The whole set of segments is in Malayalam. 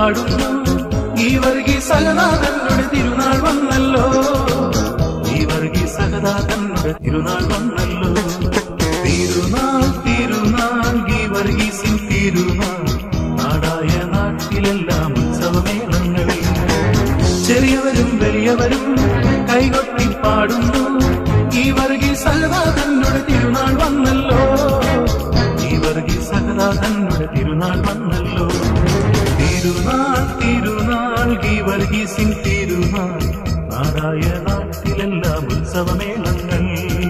പാടുന്നു ഈ വർഗി സഹനാഥനുടെ തിരുനാൾ വന്നല്ലോ ഈ വർഗി സഹനാഥനുടെ തിരുനാൾ വന്നല്ലോ തിരുനാൾ തിരുനാൾ ഈ വർഗീസിൻ തിരുനാൾ നാടായ നാട്ടിലെല്ലാം ഉത്സവമേളങ്ങളിൽ ചെറിയവരും വലിയവരും കൈകൊട്ടി പാടുന്നു ഈ വർഗി സഹനാഥനുടെ തിരുനാൾ വന്നല്ലോ ഈ വർഗി സഹനാഥനുടെ തിരുനാൾ വന്നല്ലോ തിരുനാൾ തിരുനാൾ ഈ വർഗീസിൻ തിരുനാൾ നാടായ നാട്ടിലെല്ലാം ഉത്സവമേളങ്ങൾ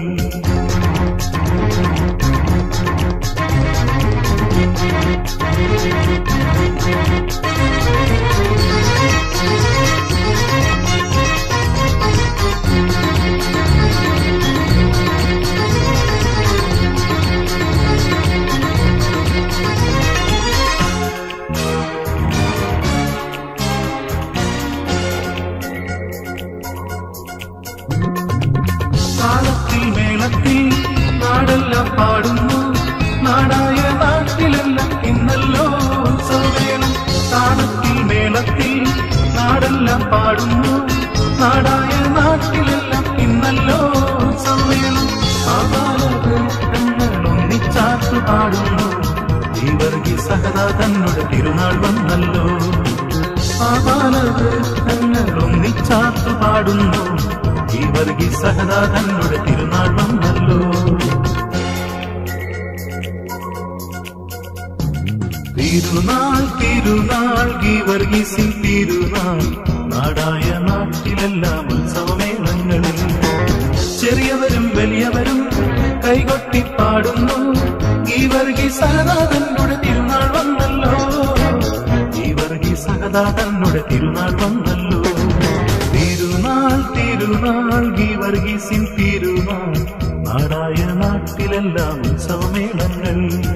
താളത്തിൽ മേളത്തിൽ നാടെല്ലാം പാടുന്നു നാടായ നാട്ടിലെല്ലാം ഇന്നല്ലോ ഉത്സവമേളം താളത്തിൽ മേളത്തിൽ നാടെല്ലാം പാടുന്നു നാടായ നാട്ടിലെല്ലാം ഇന്നല്ലോ ഉത്സവമേളം ഒന്നിച്ചാത്തു പാടുന്നു ഈ വർഗി സഹദാ തന്നുടെ തിരുനാൾ വന്നല്ലോ ഒന്നിച്ചാത്തു പാടുന്നു ഈ വർഗി സഹദാ തന്നുടെ തിരുനാൾ വന്നല്ലോ തിരുനാൾ തിരുനാൾ ഈ വർഗീസിൻ തിരുനാൾ നാടായ നാട്ടിലെല്ലാം ഉത്സവമേളങ്ങളിൽ ചെറിയവരും വലിയവരും കൈകൊട്ടി പാടുന്നു ഈ വർഗി സഹദാ തന്നുടെ തിരുനാൾ വന്നല്ലോ ഈ വർഗി സഹദാ തന്നുടെ തിരുനാൾ വന്നല്ലോ തിരുനാൾ തിരുനാൾ ഈ വർഗീസിൻ തിരുനാൾ നാടായ നാട്ടിലെല്ലാം ഉത്സവമേളങ്ങൾ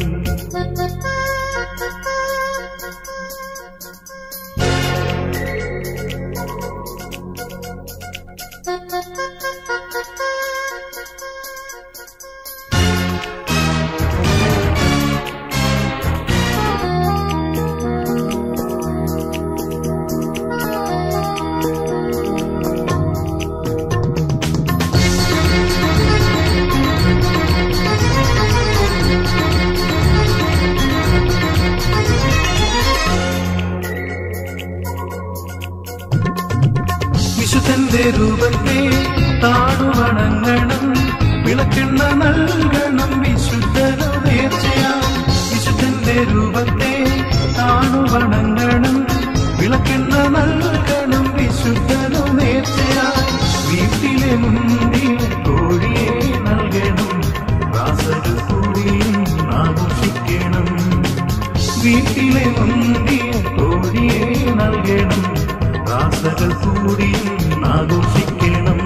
വിശുദ്ധന്റെ രൂപത്തെ താണുവണങ്ങണം വിളക്കെണ്ണ നൽകണം വിശുദ്ധനു നേർച്ചയാ വിശുദ്ധന്റെ രൂപത്തെ താണുവണങ്ങണം വിളക്കെണ്ണ നൽകണം വിശുദ്ധനു നേർച്ചയാ വീട്ടിലെ മുന്തിയ കോഴിയെ നൽകണം റാസകൾ കൂടിയും ആഘോഷിക്കണം വീട്ടിലെ മുന്തിയ കോഴിയെ നൽകണം റാസകൾ കൂടിയും ആഘോഷിക്കണം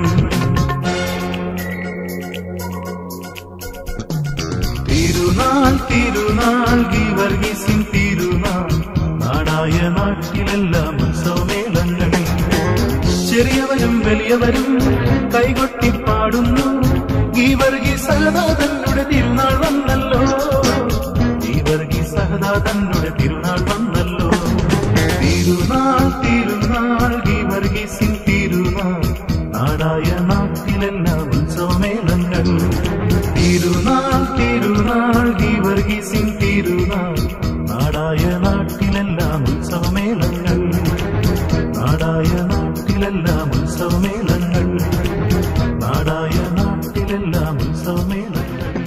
തിരുനാൾ തിരുനാൾ ഈ വർഗീസിൻ തിരുനാൾ നാടായ നാട്ടിലെല്ലാം ഉത്സവമേളങ്ങളിൽ ചെറിയവരും വലിയവരും കൈകൊട്ടി പാടുന്നു ഈ വർഗി സഹദാ തന്നുടെ തിരുനാൾ വന്നല്ലോ ഈ വർഗി സഹദാ തന്നുടെ തിരുനാൾ വന്നല്ലോ തിരുനാൾ തിരുനാൾ ഈ വർഗീസിൻ തിരുനാൾ നാടായ നാട്ടിലെല്ലാം ഉത്സവമേളങ്ങൾ തിരുനാൾ തിരുനാൾ ഈ വർഗീസിൻ തിരുനാൾ നാടായ നാട്ടിലെല്ലാം ഉത്സവമേളങ്ങൾ നാടായ നാട്ടിലെല്ലാം ഉത്സവമേളങ്ങൾ നാടായ നാട്ടിലെല്ലാം ഉത്സവമേളങ്ങൾ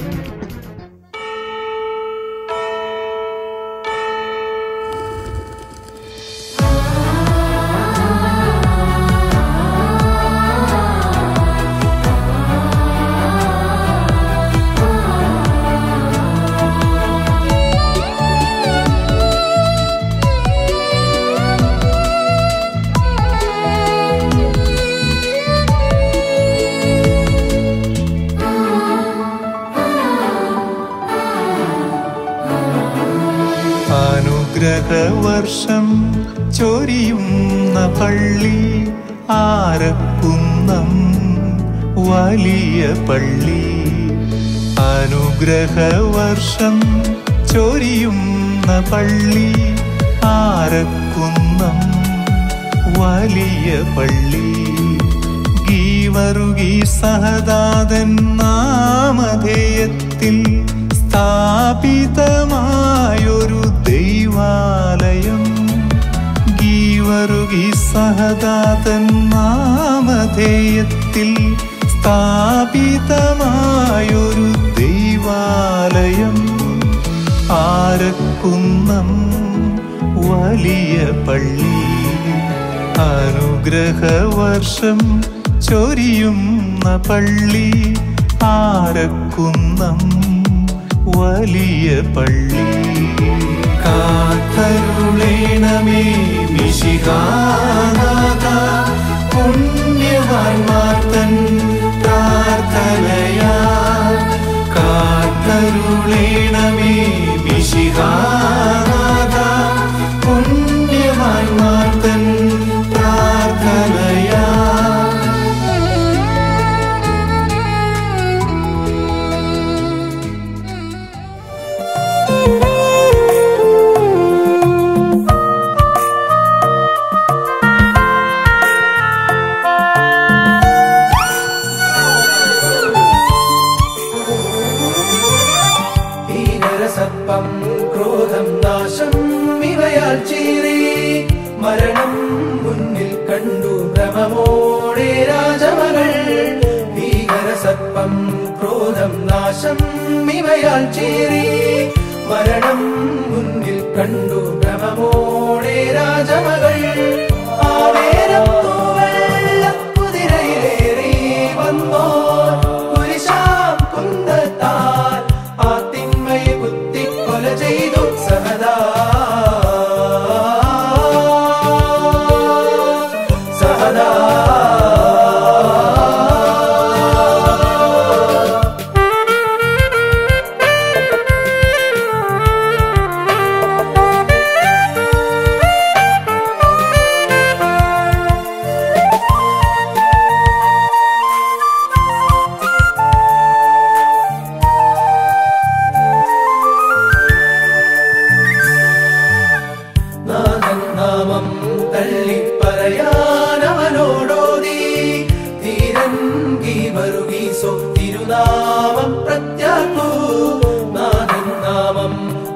അനുഗ്രഹവർഷം ചൊരിയുന്ന പള്ളി ആരക്കുന്നം വലിയ പള്ളി അനുഗ്രഹവർഷം ചൊരിയുന്ന പള്ളി ആരക്കുന്നം വലിയ പള്ളി ഗീവറുകി സഹദാതൻ നാമധേയത്തിൽ സ്ഥാപിതമായൊരു ദൈവാലയം ഗീവറുകി സഹദാതൻ നാമധേയത്തിൽ സ്ഥാപിതമായൊരു ദൈവാലയം ആരക്കുന്നം വലിയ പള്ളി അനുഗ്രഹവർഷം ചൊരിയുന്ന പള്ളി ആരക്കുന്നം വലിയ പള്ളി കാത്തരുളേണമേ മിശിഹാനാഥ പുണ്യവാന്മാർ തൻ പ്രാർത്ഥനയാ കാത്തരുളേണമേ മിശിഹാനാഥ പുണ്യവാന്മാർ തൻ പ്രാർത്ഥനയാ ഭീകരസർപ്പം ക്രോധം നാശം ഇവയാൽ ചീറി മരണം മുന്നിൽ കണ്ടു ഭ്രമമോടെ രാജമകൾ ഭീകരസർപ്പം ക്രോധം നാശം ഇവയാൽ ചീറി മരണം മുന്നിൽ കണ്ടു ഭ്രമമോടെ രാജമകൾ ആവേരം തൂവെള്ള കുതിരയിലേറി വന്നോ കുരിശാം കുന്തത്താൽ ആ തിന്മയെ കുത്തിക്കൊല ചെയ്തു സഹദാ സഹദാ നാഥൻ നാമം തള്ളിപ്പറയാനവനോടോതി ധീരൻ ഗീവറുഗീസോ തിരുനാമം പ്രത്യാക്കൂ നാഥൻ നാമം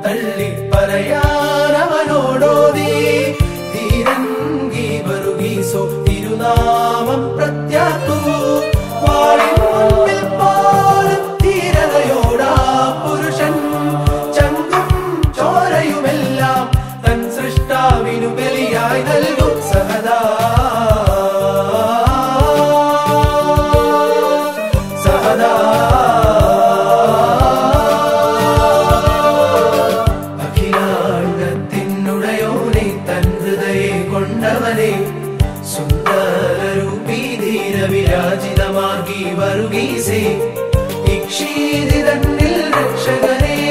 തള്ളിപ്പറയാനവനോടോതി ധീരൻ ഗീവറുഗീസോ തിരുനാമം പ്രത്യാക്കൂ വാളിൻ മുൻപിൽ പോലും ധീരതയോടാ പുരുഷൻ ചങ്കും ചോരയുമെല്ലാം തൻ സൃഷ്ടാവിനു ബലിയായി നൽകും സഹദാ സഹദാ അഖിലാണ്ടത്തിനുടയോനെ തൻ ഹൃദയെ കൊണ്ടവനെ സുന്ദരൂപീ ധീര വിരാജിതമാകി വരുകീസേ ഇക്ഷീതിതന്നിൽ രക്ഷകനെ